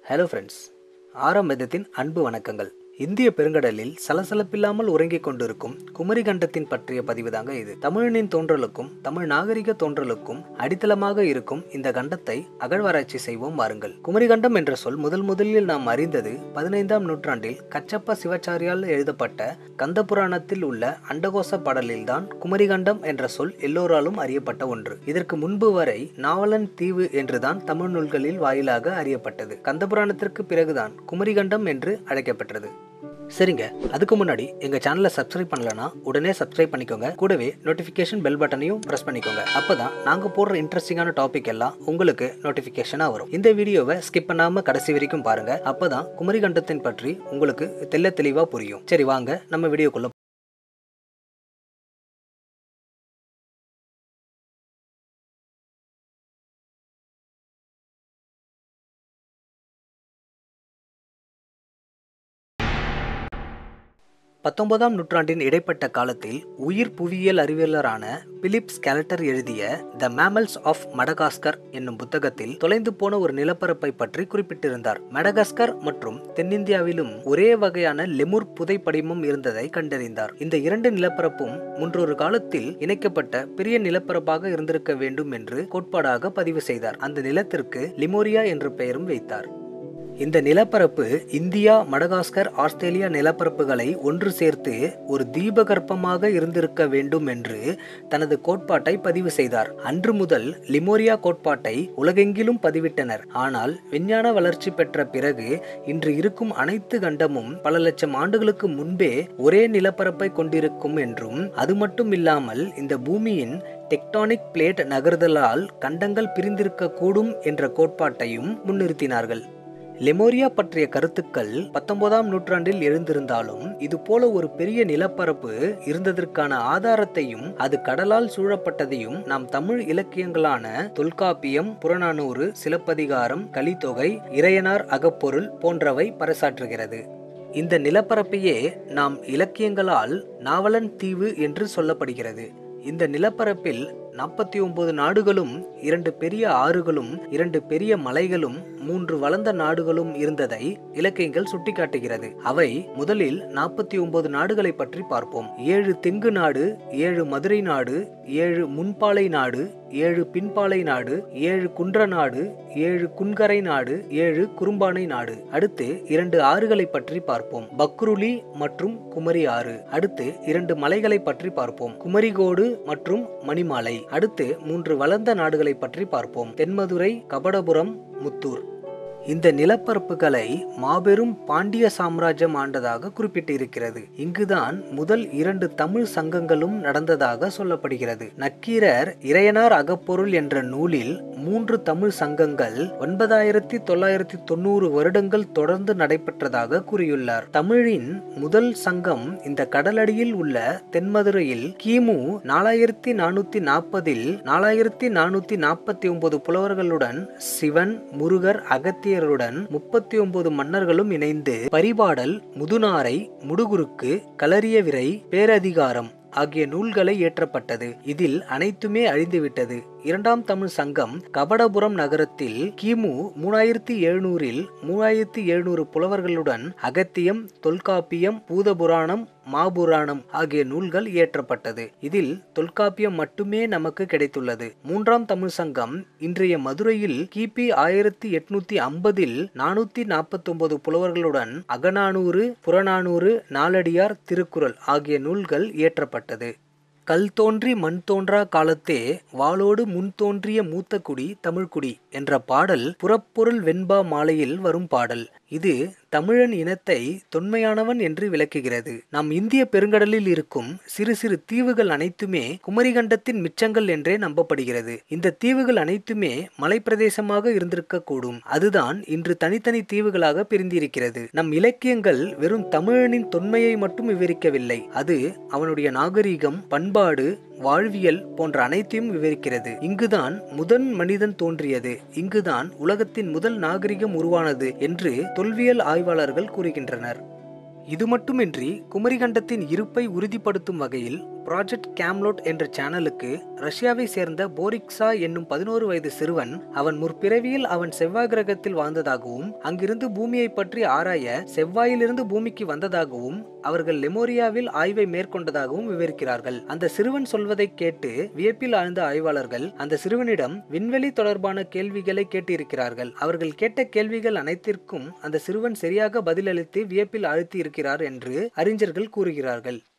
hello friends ஆரம்பதத்தின் அன்பு வணக்கங்கள் இந்திய பெருங்கடலில் சலசலப்பில்லாமல் உறங்கிக் கொண்டிருக்கும் குமரி கண்டத்தின் பற்றிய பதிவு தாங்க இது தமிழனின் தோன்றலுக்கும் தமிழ் நாகரிக தோன்றலுக்கும் அடித்தளமாக இருக்கும் இந்த கண்டத்தை அகழ்வாராய்ச்சி செய்வோம் வாருங்கள் குமரி கண்டம் என்ற சொல் முதல் முதலில் நாம் அறிந்தது பதினைந்தாம் நூற்றாண்டில் கச்சப்ப சிவாச்சாரியால் எழுதப்பட்ட கந்த புராணத்தில் உள்ள அண்டகோச பாடலில்தான் குமரிகண்டம் என்ற சொல் எல்லோராலும் அறியப்பட்ட ஒன்று இதற்கு முன்பு வரை நாவலன் தீவு என்றுதான் தமிழ் நூல்களில் வாயிலாக அறியப்பட்டது கந்த புராணத்திற்கு பிறகுதான் குமரிகண்டம் என்று அழைக்கப்பட்டது சரிங்க அதுக்கு முன்னாடி எங்க சேனலை சப்ஸ்கிரைப் பண்ணலனா உடனே சப்ஸ்கிரைப் பண்ணிக்கோங்க கூடவே நோட்டிஃபிகேஷன் பெல் பட்டனையும் பிரஸ் பண்ணிக்கோங்க அப்பதான் நாங்க போடுற இன்ட்ரெஸ்டிங்கான டாபிக் எல்லாம் உங்களுக்கு நோட்டிஃபிகேஷனா வரும் இந்த வீடியோவை ஸ்கிப் பண்ணாம கடைசி வரைக்கும் பாருங்க அப்பதான் குமரிகண்டத்தின் பற்றி உங்களுக்கு தெள்ள தெளிவா புரியும் சரி வாங்க நம்ம வீடியோக்குள்ள பத்தொன்பதாம் நூற்றாண்டின் இடைப்பட்ட காலத்தில் உயிர் புவியியல் அறிவியலரான பிலிப் ஸ்கேலட்டர் எழுதிய த மேமல்ஸ் ஆஃப் மடகாஸ்கர் என்னும் புத்தகத்தில் தொலைந்து போன ஒரு நிலப்பரப்பை பற்றி குறிப்பிட்டிருந்தார் மடகாஸ்கர் மற்றும் தென்னிந்தியாவிலும் ஒரே வகையான லெமுர் புதை படிமம் இருந்ததை கண்டறிந்தார் இந்த இரண்டு நிலப்பரப்பும் முன்றொரு காலத்தில் இணைக்கப்பட்ட பெரிய நிலப்பரப்பாக இருந்திருக்க வேண்டும் என்று கோட்பாடாக பதிவு செய்தார் அந்த நிலத்திற்கு லிமோரியா என்ற பெயரும் வைத்தார் இந்த நிலப்பரப்பு இந்தியா மடகாஸ்கர் ஆஸ்திரேலியா நிலப்பரப்புகளை ஒன்று சேர்த்து ஒரு தீபகற்பமாக இருந்திருக்க வேண்டும் என்று தனது கோட்பாட்டை பதிவு செய்தார் அன்று முதல் லிமோரியா கோட்பாட்டை உலகெங்கிலும் பதிவிட்டனர் ஆனால் விஞ்ஞான வளர்ச்சி பெற்ற பிறகு இன்று இருக்கும் அனைத்து கண்டமும் பல லட்சம் ஆண்டுகளுக்கு முன்பே ஒரே நிலப்பரப்பை கொண்டிருக்கும் என்றும் அது மட்டும் இல்லாமல் இந்த பூமியின் டெக்டானிக் பிளேட் நகர்தலால் கண்டங்கள் பிரிந்திருக்க கூடும் என்ற கோட்பாட்டையும் முன்னிறுத்தினார்கள் லெமோரியா பற்றிய கருத்துக்கள் பத்தொன்பதாம் நூற்றாண்டில் எழுந்திருந்தாலும் இது போல ஒரு பெரிய நிலப்பரப்பு இருந்ததற்கான ஆதாரத்தையும் அது கடலால் சூழப்பட்டதையும் நாம் தமிழ் இலக்கியங்களான தொல்காப்பியம் புறநானூறு சிலப்பதிகாரம் கலித்தொகை இறையனார் அகப்பொருள் போன்றவை பறைசாற்றுகிறது இந்த நிலப்பரப்பையே நாம் இலக்கியங்களால் நாவலன் தீவு என்று சொல்லப்படுகிறது இந்த நிலப்பரப்பில் நாற்பத்தி ஒன்பது நாடுகளும் இரண்டு பெரிய ஆறுகளும் இரண்டு பெரிய மலைகளும் மூன்று வளர்ந்த நாடுகளும் இருந்ததை இலக்கியங்கள் சுட்டிக்காட்டுகிறது அவை முதலில் நாற்பத்தி ஒன்பது நாடுகளை பற்றி பார்ப்போம் ஏழு தெங்கு நாடு ஏழு மதுரை நாடு ஏழு முன்பாலை நாடு ஏழு பின்பாலை நாடு ஏழு குன்ற நாடு ஏழு குன்கரை நாடு ஏழு குறும்பானை நாடு அடுத்து இரண்டு ஆறுகளை பற்றி பார்ப்போம் பக்ருலி மற்றும் குமரி ஆறு அடுத்து இரண்டு மலைகளை பற்றி பார்ப்போம் குமரிகோடு மற்றும் மணிமாலை அடுத்து மூன்று வளர்ந்த நாடுகளை பற்றி பார்ப்போம் தென்மதுரை கபடபுரம் முத்தூர் இந்த நிலப்பரப்புகளை மாபெரும் பாண்டிய சாம்ராஜ்யம் ஆண்டதாக குறிப்பிட்டிருக்கிறது இங்குதான் முதல் இரண்டு தமிழ் சங்கங்களும் நடந்ததாக சொல்லப்படுகிறது நக்கீரர் இறையனார் அகப்பொருள் என்ற நூலில் மூன்று தமிழ் சங்கங்கள் ஒன்பதாயிரத்தி தொள்ளாயிரத்தி தொண்ணூறு வருடங்கள் தொடர்ந்து நடைபெற்றதாக கூறியுள்ளார் தமிழின் முதல் சங்கம் இந்த கடலடியில் உள்ள தென்மதுரையில் கிமு நாலாயிரத்தி நானூத்தி நாற்பதில் நாலாயிரத்தி நானூத்தி நாற்பத்தி ஒன்பது புலவர்களுடன் சிவன் முருகர் அகத்திய ஆசிரியருடன் முப்பத்தி ஒன்பது மன்னர்களும் இணைந்து பரிபாடல் முதுநாரை முடுகுருக்கு களரியவிரை பேரதிகாரம் ஆகிய நூல்களை இயற்றப்பட்டது இதில் அனைத்துமே அழிந்துவிட்டது இரண்டாம் தமிழ் சங்கம் கபடபுரம் நகரத்தில் கிமு மூணாயிரத்தி எழுநூறில் மூணாயிரத்தி எழுநூறு புலவர்களுடன் அகத்தியம் தொல்காப்பியம் பூதபுராணம் மாபுராணம் ஆகிய நூல்கள் இயற்றப்பட்டது இதில் தொல்காப்பியம் மட்டுமே நமக்கு கிடைத்துள்ளது மூன்றாம் தமிழ் சங்கம் இன்றைய மதுரையில் கிபி ஆயிரத்தி எட்நூத்தி ஐம்பதில் நானூத்தி நாற்பத்தி ஒன்பது புலவர்களுடன் அகநானூறு புறநானூறு நாலடியார் திருக்குறள் ஆகிய நூல்கள் இயற்றப்பட்டது கல் தோன்றி மண் தோன்றா காலத்தே வாளோடு முன் தோன்றிய மூத்த குடி தமிழ்குடி என்ற பாடல் புறப்பொருள் வெண்பா மாலையில் வரும் பாடல் இது தமிழன் இனத்தை தொன்மையானவன் என்று விளக்குகிறது நம் இந்திய பெருங்கடலில் இருக்கும் சிறு சிறு தீவுகள் அனைத்துமே குமரிகண்டத்தின் மிச்சங்கள் என்றே நம்பப்படுகிறது இந்த தீவுகள் அனைத்துமே மலைப்பிரதேசமாக இருந்திருக்க கூடும் அதுதான் இன்று தனித்தனி தீவுகளாக பிரிந்திருக்கிறது நம் இலக்கியங்கள் வெறும் தமிழனின் தொன்மையை மட்டும் விவரிக்கவில்லை அது அவனுடைய நாகரீகம் பண்பாடு வாழ்வியல் போன்ற அனைத்தையும் விவரிக்கிறது இங்குதான் முதன் மனிதன் தோன்றியது இங்குதான் உலகத்தின் முதல் நாகரிகம் உருவானது என்று தொல்வியல் ஆய்வாளர்கள் கூறுகின்றனர் இது மட்டுமின்றி குமரிகண்டத்தின் இருப்பை உறுதிப்படுத்தும் வகையில் ப்ராஜெக்ட் கேம்லோட் என்ற சேனலுக்கு ரஷ்யாவை சேர்ந்த போரிக்ஸா என்னும் பதினோரு வயது சிறுவன் அவன் முற்பிறவியில் அவன் செவ்வாய் கிரகத்தில் வாழ்ந்ததாகவும் அங்கிருந்து பூமியை பற்றி ஆராய செவ்வாயிலிருந்து பூமிக்கு வந்ததாகவும் அவர்கள் லெமோரியாவில் ஆய்வை மேற்கொண்டதாகவும் விவரிக்கிறார்கள் அந்த சிறுவன் சொல்வதை கேட்டு வியப்பில் ஆழ்ந்த ஆய்வாளர்கள் அந்த சிறுவனிடம் விண்வெளி தொடர்பான கேள்விகளை கேட்டிருக்கிறார்கள் அவர்கள் கேட்ட கேள்விகள் அனைத்திற்கும் அந்த சிறுவன் சரியாக பதிலளித்து வியப்பில் ஆழ்த்தி இருக்கிறார் என்று அறிஞர்கள் கூறுகிறார்கள்